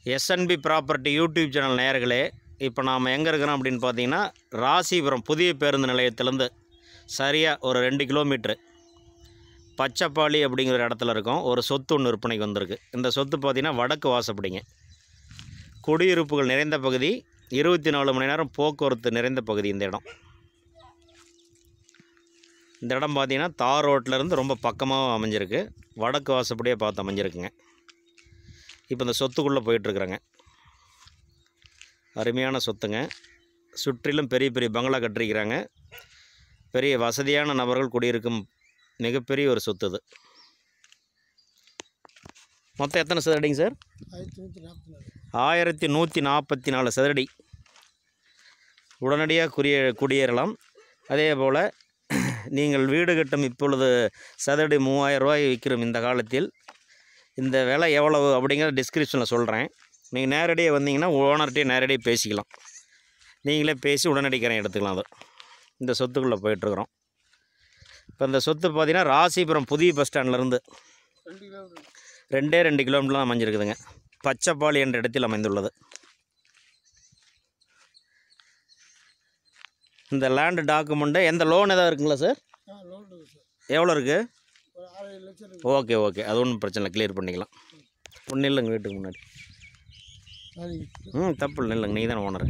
SNP property YouTube channel நேயர்களே இப்போ நாம் எங்கே இருக்கிறோம் அப்படின்னு பார்த்தீங்கன்னா ராசிபுரம் புதிய பேருந்து நிலையத்திலேருந்து சரியாக ஒரு ரெண்டு கிலோமீட்ரு பச்சைப்பாளி அப்படிங்கிற ஒரு இடத்துல இருக்கோம் ஒரு சொத்து ஒன்று விற்பனைக்கு வந்திருக்கு இந்த சொத்து பார்த்தீங்கன்னா வடக்கு வாசப்படிங்க குடியிருப்புகள் நிறைந்த பகுதி இருபத்தி நாலு மணி நேரம் போக்குவரத்து நிறைந்த பகுதி இந்த இடம் இந்த இடம் பார்த்தீங்கன்னா தார் ரோட்லேருந்து ரொம்ப பக்கமாக அமைஞ்சிருக்கு வடக்கு வாசப்படியே பார்த்து அமைஞ்சிருக்குங்க இப்போ இந்த சொத்துக்குள்ளே போயிட்டுருக்குறேங்க அருமையான சொத்துங்க சுற்றிலும் பெரிய பெரிய பங்களா கட்டிருக்கிறாங்க பெரிய வசதியான நபர்கள் குடியிருக்கும் மிகப்பெரிய ஒரு சொத்து இது மொத்தம் எத்தனை சதுரடிங்க சார் ஆயிரத்தி நூற்றி நாற்பத்தி நாலு ஆயிரத்தி நூற்றி நாற்பத்தி நாலு சதுரடி உடனடியாக குடியே குடியேறலாம் அதே போல் நீங்கள் வீடு கட்டும் இப்பொழுது சதுரடி மூவாயிரம் ரூபாய் விற்கிறோம் இந்த காலத்தில் இந்த விலை எவ்வளவு அப்படிங்கிறத டிஸ்கிரிப்ஷனில் சொல்கிறேன் நீங்கள் நேரடியாக வந்தீங்கன்னா ஓனர்கிட்டே நேரடியாக பேசிக்கலாம் நீங்களே பேசி உடனடி கரை எடுத்துக்கலாம் அது இந்த சொத்துக்குள்ளே போயிட்டுருக்குறோம் இப்போ இந்த சொத்து பார்த்தீங்கன்னா ராசிபுரம் புதிய பஸ் ஸ்டாண்ட்லேருந்து ரெண்டு கிலோமீட்டர் ரெண்டே ரெண்டு கிலோமீட்டர் தான் அமைஞ்சிருக்குதுங்க பச்சைப்பாளி என்ற இடத்தில் அமைந்துள்ளது இந்த லேண்டு டாக்குமெண்ட்டு எந்த லோன் எதாவது இருக்குங்களா சார் ஆ லோன் இருக்குது சார் எவ்வளோ இருக்குது ஒரு ஆறு ஏழு லட்சம் இருக்குது ஓகே ஓகே அது ஒன்றும் பிரச்சனை இல்லை கிளியர் பண்ணிக்கலாம் ஒன்றும் இல்லைங்க வீட்டுக்கு முன்னாடி நாளைக்கு ம் தப்பு இல்லை இல்லைங்க நீங்கள் தானே ஓனர்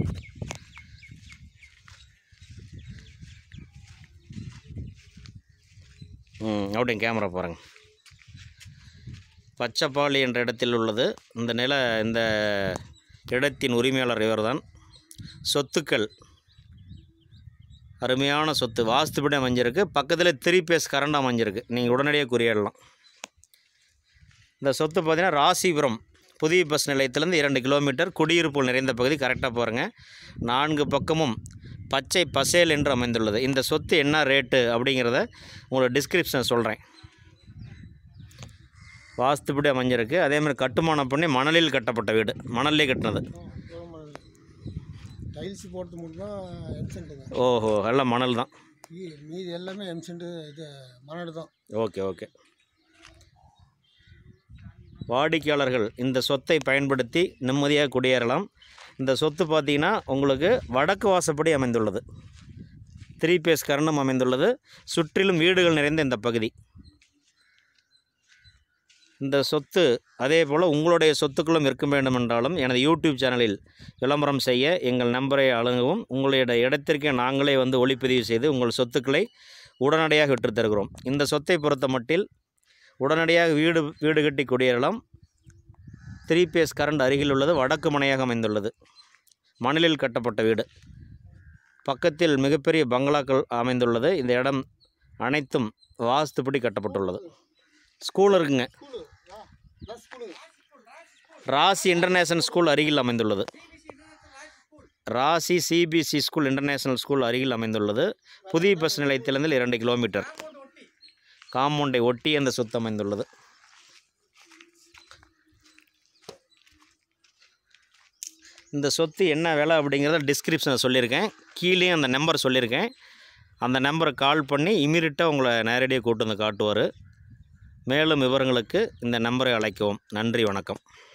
ம் அப்படியே கேமரா பாருங்க பச்சைப்பாளி என்ற இடத்தில் உள்ளது இந்த நில இந்த இடத்தின் உரிமையாளர் இவர்தான் சொத்துக்கள் அருமையான சொத்து வாஸ்துபடி அமைஞ்சிருக்கு பக்கத்தில் த்ரீ பேஸ் கரண்ட் அமைஞ்சிருக்கு நீங்கள் உடனடியாக குறியிடலாம் இந்த சொத்து பார்த்தீங்கன்னா ராசிபுரம் புதிய பஸ் நிலையத்திலேருந்து இரண்டு கிலோமீட்டர் குடியிருப்பு நிறைந்த பகுதி கரெக்டாக பாருங்க நான்கு பக்கமும் பச்சை பசேல் என்று அமைந்துள்ளது இந்த சொத்து என்ன ரேட்டு அப்படிங்கிறத உங்களுக்கு டிஸ்கிரிப்ஷன் சொல்கிறேன் வாஸ்துப்படி அமைஞ்சிருக்கு அதே மாதிரி கட்டுமானம் பண்ணி மணலில் கட்டப்பட்ட வீடு மணல்லே கட்டினது டைல்ஸ் போட்டு மட்டும்தான் எம்சென்ட்டுங்க ஓஹோ எல்லாம் மணல் தான் மீ- மீதி எல்லாமே எம்சென்ட்டு இது மணல் தான் ஓகே ஓகே வாடிக்கையாளர்கள் இந்த சொத்தை பயன்படுத்தி நிம்மதியாக குடியேறலாம் இந்த சொத்து பார்த்தீங்கன்னா உங்களுக்கு வடக்கு வாசப்படி அமைந்துள்ளது த்ரீ பேஸ் கரணம் அமைந்துள்ளது சுற்றிலும் வீடுகள் நிறைந்த இந்த பகுதி இந்த சொத்து அதே போல் உங்களுடைய சொத்துக்களும் இருக்க வேண்டும் என்றாலும் எனது யூடியூப் சேனலில் விளம்பரம் செய்ய எங்கள் நம்பரை அணுகவும் உங்களுடைய இடத்திற்கே நாங்களே வந்து ஒளிப்பதிவு செய்து உங்கள் சொத்துக்களை உடனடியாக விற்றுத் தருகிறோம் இந்த சொத்தை பொறுத்த மட்டில் உடனடியாக வீடு வீடு கட்டி குடியேறலாம் த்ரீ பேஸ் கரண்ட் அருகில் உள்ளது வடக்கு மனையாக அமைந்துள்ளது மணலில் கட்டப்பட்ட வீடு பக்கத்தில் மிகப்பெரிய பங்களாக்கள் அமைந்துள்ளது இந்த இடம் அனைத்தும் வாஸ்துப்படி கட்டப்பட்டுள்ளது ஸ்கூல் இருக்குங்க ஸ்கூலு ஆ நான் ஸ்கூலுங்க ராசி இன்டர்நேஷனல் ஸ்கூல் அருகில் அமைந்துள்ளது ராசி சிபிசி ஸ்கூல் இன்டர்நேஷனல் ஸ்கூல் அருகில் அமைந்துள்ளது புதிய பஸ் நிலையத்திலிருந்து இரண்டு கிலோமீட்டர் காம்பவுண்டை ஒட்டி அந்த சொத்து அமைந்துள்ளது இந்த சொத்து என்ன விலை அப்படிங்கிறத டிஸ்கிரிப்ஷனில் சொல்லியிருக்கேன் கீழேயும் அந்த நம்பர் சொல்லியிருக்கேன் அந்த நம்பரை கால் பண்ணி இமீடியட்டாக உங்களை நேரடியாக கூட்டு வந்து காட்டுவார் மேலும் விவரங்களுக்கு இந்த நம்பரை அழைக்கவும் நன்றி வணக்கம்